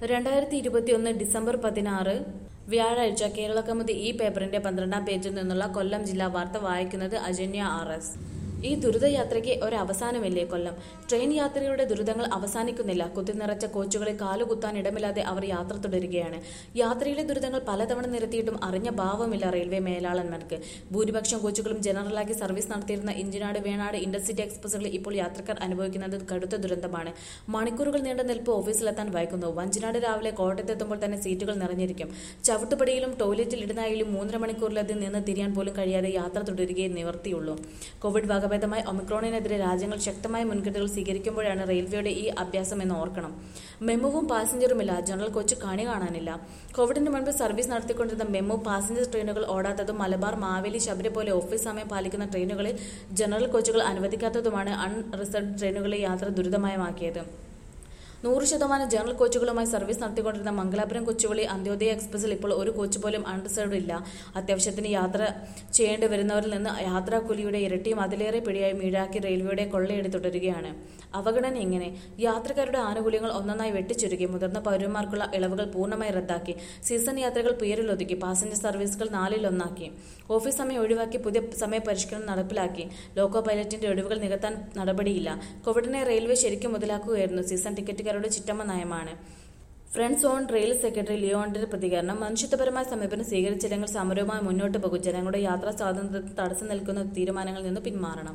രണ്ടായിരത്തി ഇരുപത്തിയൊന്ന് ഡിസംബർ പതിനാറ് വ്യാഴാഴ്ച കേരള കൗമുദി ഈ പേപ്പറിന്റെ പന്ത്രണ്ടാം പേജിൽ നിന്നുള്ള കൊല്ലം ജില്ലാ വാർത്ത വായിക്കുന്നത് അജന്യ ആർ എസ് ഈ ദുരിതയാത്രയ്ക്ക് ഒരവസാനമില്ലേ കൊല്ലം ട്രെയിൻ യാത്രികരുടെ ദുരിതങ്ങൾ അവസാനിക്കുന്നില്ല കുത്തിനിറച്ച കോച്ചുകളിൽ കാലുകുത്താൻ ഇടമില്ലാതെ അവർ യാത്ര തുടരുകയാണ് യാത്രയിലെ ദുരിതങ്ങൾ പലതവണ നിരത്തിയിട്ടും അറിഞ്ഞ ഭാവമില്ല റെയിൽവേ മേലാളന്മാർക്ക് ഭൂരിപക്ഷം കോച്ചുകളും ജനറലാക്കി സർവീസ് നടത്തിയിരുന്ന ഇഞ്ചിനാട് വേണാട് ഇന്റർസിറ്റി എക്സ്പ്രസുകളിൽ ഇപ്പോൾ യാത്രക്കാർ അനുഭവിക്കുന്നത് കടുത്ത ദുരന്തമാണ് മണിക്കൂറുകൾ നീണ്ട നിൽപ്പ് ഓഫീസിലെത്താൻ വൈകുന്നു വഞ്ചിനാട് രാവിലെ കോട്ടയത്തെത്തുമ്പോൾ തന്നെ സീറ്റുകൾ നിറഞ്ഞിരിക്കും ചവിട്ടുപടിയിലും ടോയ്ലറ്റിൽ ഇടുന്നായാലും മൂന്നര മണിക്കൂറിലധികം നിന്ന് തിരിയാൻ പോലും കഴിയാതെ യാത്ര തുടരുകയെ നിവർത്തിയുള്ളൂ കോവിഡ് വകഭേദമായി ഒമിക്രോണിനെതിരെ രാജ്യങ്ങൾ ശക്തമായ മുൻകരുതലുകൾ സ്വീകരിക്കുമ്പോഴാണ് റെയിൽവേയുടെ ഈ അഭ്യാസം എന്ന് ഓർക്കണം മെമുവും പാസഞ്ചറുമില്ല ജനറൽ കോച്ച് കണി കാണാനില്ല കോവിഡിന് മുൻപ് സർവീസ് നടത്തിക്കൊണ്ടിരുന്ന മെമു പാസഞ്ചർ ട്രെയിനുകൾ ഓടാത്തതും മലബാർ മാവേലി ശബരി പോലെ ഓഫീസ് സമയം പാലിക്കുന്ന ട്രെയിനുകളിൽ ജനറൽ കോച്ചുകൾ അനുവദിക്കാത്തതുമാണ് അൺറിസർവ്ഡ് ട്രെയിനുകളിലെ യാത്ര ദുരിതമയമാക്കിയത് നൂറ് ശതമാനം ജനറൽ കോച്ചുകളുമായി സർവീസ് നടത്തിക്കൊണ്ടിരുന്ന മംഗലാപുരം കൊച്ചുവേളി അന്ത്യോദയ എക്സ്പ്രസിൽ ഇപ്പോൾ ഒരു കോച്ച് പോലും അൺറിസർവ്ഡ് ഇല്ല അത്യാവശ്യത്തിന് യാത്ര ചെയ്യേണ്ടി വരുന്നവരിൽ നിന്ന് യാത്രാക്കൂലിയുടെ ഇരട്ടിയും അതിലേറെ പിടിയായി ഈടാക്കി റെയിൽവേയുടെ കൊള്ളയടി തുടരുകയാണ് അവഗണന ഇങ്ങനെ യാത്രക്കാരുടെ ആനുകൂല്യങ്ങൾ ഒന്നൊന്നായി വെട്ടിച്ചുരുക്കി മുതിർന്ന പൗരന്മാർക്കുള്ള ഇളവുകൾ പൂർണ്ണമായി റദ്ദാക്കി സീസൺ യാത്രകൾ പേരിലൊതുക്കി പാസഞ്ചർ സർവീസുകൾ നാലിലൊന്നാക്കി ഓഫീസ് സമയം ഒഴിവാക്കി പുതിയ സമയ പരിഷ്കരണം നടപ്പിലാക്കി ലോക്കോ പൈലറ്റിന്റെ ഒഴിവുകൾ നികത്താൻ നടപടിയില്ല കോവിഡിനെ റെയിൽവേ ശരിക്കും മുതലാക്കുകയായിരുന്നു സീസൺ ടിക്കറ്റുകാരുടെ ചിറ്റമ്മ നയമാണ് ഫ്രണ്ട്സ് ഓൺ റെയിൽ സെക്രട്ടറി ലിയോണിന്റെ പ്രതികരണം മനുഷ്യത്വപരമായ സമീപനം സ്വീകരിച്ചില്ലെങ്കിൽ സമരവുമായി മുന്നോട്ട് പോകും ജനങ്ങളുടെ യാത്രാ സ്വാതന്ത്ര്യത്തിന് തടസ്സം നിൽക്കുന്ന തീരുമാനങ്ങളിൽ നിന്ന് പിന്മാറണം